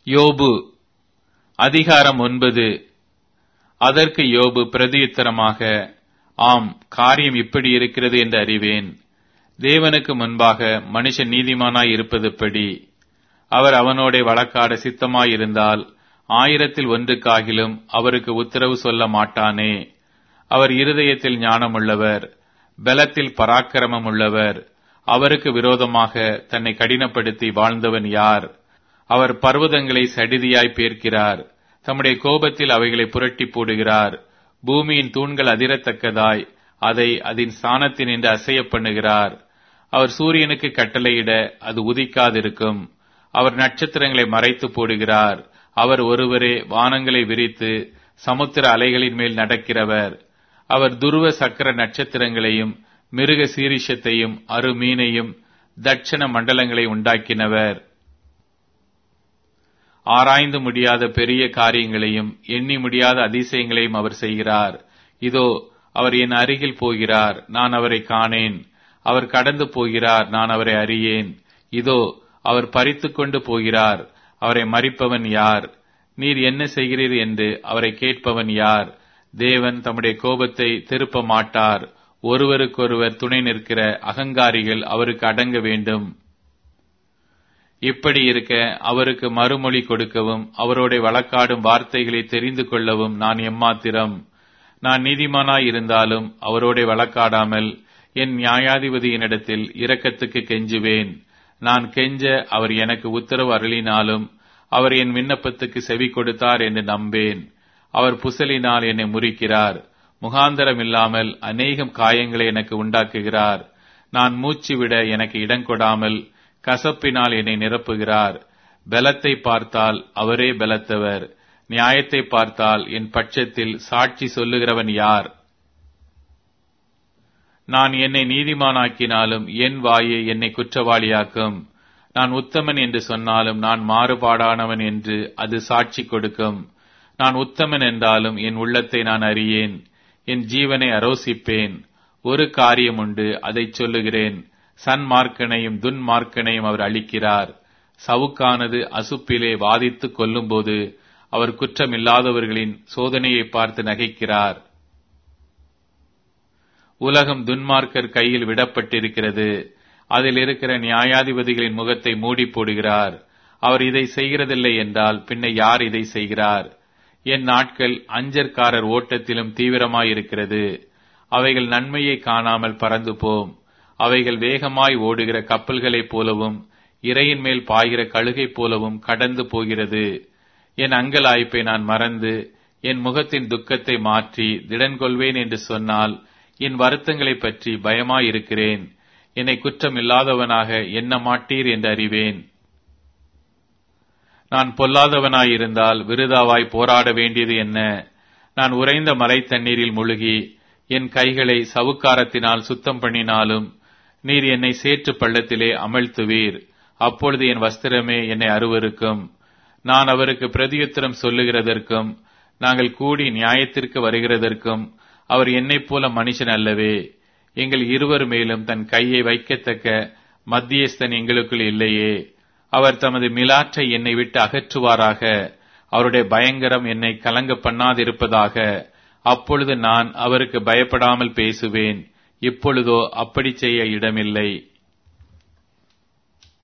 யோபு அதிகாரம் ஒன்பது அதற்கு யோபு பிரதியுத்தரமாக ஆம் காரியம் இப்படி இருக்கிறது என்று அறிவேன் தேவனுக்கு முன்பாக மனுஷன் நீதிமானாய் இருப்பதுப்படி அவர் அவனோட வழக்காட சித்தமாயிருந்தால் ஆயிரத்தில் ஒன்றுக்காகிலும் அவருக்கு உத்தரவு சொல்ல மாட்டானே அவர் இருதயத்தில் ஞானமுள்ளவர் பலத்தில் பராக்கிரமம் உள்ளவர் அவருக்கு விரோதமாக தன்னை கடினப்படுத்தி வாழ்ந்தவன் யார் அவர் பர்வதங்களை சடிதியாய் பேர்க்கிறார் தம்முடைய கோபத்தில் அவைகளை புரட்டி போடுகிறார் பூமியின் தூண்கள் அதிரத்தக்கதாய் அதை அதன் ஸ்தானத்தினின்று அசைய பண்ணுகிறார் அவர் சூரியனுக்கு கட்டளையிட அது உதிக்காதிருக்கும் அவர் நட்சத்திரங்களை மறைத்து போடுகிறார் அவர் ஒருவரே வானங்களை விரித்து சமுத்திர அலைகளின் மேல் நடக்கிறவர் அவர் துருவ சக்கர நட்சத்திரங்களையும் மிருக சீரிஷத்தையும் அருமீனையும் தட்சண மண்டலங்களை உண்டாக்கினவர் ஆராய்ந்து முடியாத பெரிய காரியங்களையும் எண்ணி முடியாத அதிசயங்களையும் அவர் செய்கிறார் இதோ அவர் என் அருகில் போகிறார் நான் அவரை காணேன் அவர் கடந்து போகிறார் நான் அவரை அறியேன் இதோ அவர் பறித்து கொண்டு போகிறார் அவரை மறிப்பவன் யார் நீர் என்ன செய்கிறீர் என்று அவரை கேட்பவன் யார் தேவன் தம்முடைய கோபத்தை திருப்ப மாட்டார் ஒருவருக்கொருவர் துணை நிற்கிற அகங்காரிகள் அவருக்கு அடங்க வேண்டும் இப்படி இருக்க அவருக்கு மறுமொழி கொடுக்கவும் அவரோட வழக்காடும் வார்த்தைகளை தெரிந்து கொள்ளவும் நான் எம்மாத்திரம் நான் நீதிமானாய் இருந்தாலும் அவரோட வழக்காடாமல் என் நியாயாதிபதியினிடத்தில் இரக்கத்துக்கு கெஞ்சுவேன் நான் கெஞ்ச அவர் எனக்கு உத்தரவு அருளினாலும் அவர் என் விண்ணப்பத்துக்கு செவி கொடுத்தார் என்று நம்பேன் அவர் புசலினால் என்னை முறிக்கிறார் முகாந்தரம் இல்லாமல் அநேகம் காயங்களை எனக்கு உண்டாக்குகிறார் நான் மூச்சு விட எனக்கு இடம் கொடாமல் கசப்பினால் என்னை நிரப்புகிறார் பலத்தை பார்த்தால் அவரே பலத்தவர் நியாயத்தை பார்த்தால் என் பட்சத்தில் சாட்சி சொல்லுகிறவன் யார் நான் என்னை நீதிமானாக்கினாலும் என் வாயை என்னை குற்றவாளியாக்கும் நான் உத்தமன் என்று சொன்னாலும் நான் மாறுபாடானவன் என்று அது சாட்சி கொடுக்கும் நான் உத்தமன் என்றாலும் என் உள்ளத்தை நான் அறியேன் என் ஜீவனை அரோசிப்பேன் ஒரு காரியம் உண்டு அதை சொல்லுகிறேன் சன்மார்க்கனையும் துன்மார்க்கனையும் அவர் அளிக்கிறார் சவுக்கானது அசுப்பிலே வாதித்துக் கொல்லும்போது அவர் குற்றமில்லாதவர்களின் சோதனையை பார்த்து நகைக்கிறார் உலகம் துன்மார்க்கர் கையில் விடப்பட்டிருக்கிறது அதில் இருக்கிற நியாயாதிபதிகளின் முகத்தை மூடி போடுகிறார் அவர் இதை செய்கிறதில்லை என்றால் பின்ன யார் இதை செய்கிறார் என் நாட்கள் அஞ்சற்காரர் ஓட்டத்திலும் தீவிரமாயிருக்கிறது அவைகள் நன்மையை காணாமல் பறந்து போம் அவைகள் வேகமாய் ஓடுகிற கப்பல்களைப் போலவும் இறையின் மேல் பாய்கிற கழுகைப் போலவும் கடந்து போகிறது என் அங்கலாய்ப்பை நான் மறந்து என் முகத்தின் துக்கத்தை மாற்றி திடன் கொள்வேன் என்று சொன்னால் என் வருத்தங்களைப் பற்றி பயமாயிருக்கிறேன் என்னை குற்றம் இல்லாதவனாக எண்ண மாட்டீர் என்று அறிவேன் நான் பொல்லாதவனாயிருந்தால் விருதாவாய் போராட வேண்டியது என்ன நான் உறைந்த மலை தண்ணீரில் முழுகி என் கைகளை சவுக்காரத்தினால் சுத்தம் பண்ணினாலும் நீர் என்னை சேற்று பள்ளத்திலே அமழ்த்துவீர் அப்பொழுது என் வஸ்திரமே என்னை அருவருக்கும் நான் அவருக்கு பிரதியுத்தரம் சொல்லுகிறதற்கும் நாங்கள் கூடி நியாயத்திற்கு வருகிறதற்கும் அவர் என்னைப் போல மனுஷன் அல்லவே எங்கள் இருவர் மேலும் தன் கையை வைக்கத்தக்க மத்தியஸ்தன் எங்களுக்குள் இல்லையே அவர் தமது மிலாற்றை என்னை விட்டு அகற்றுவாராக அவருடைய பயங்கரம் என்னை கலங்க பண்ணாதிருப்பதாக அப்பொழுது நான் அவருக்கு பயப்படாமல் பேசுவேன் இப்பொழுதோ அப்படி செய்ய இடமில்லை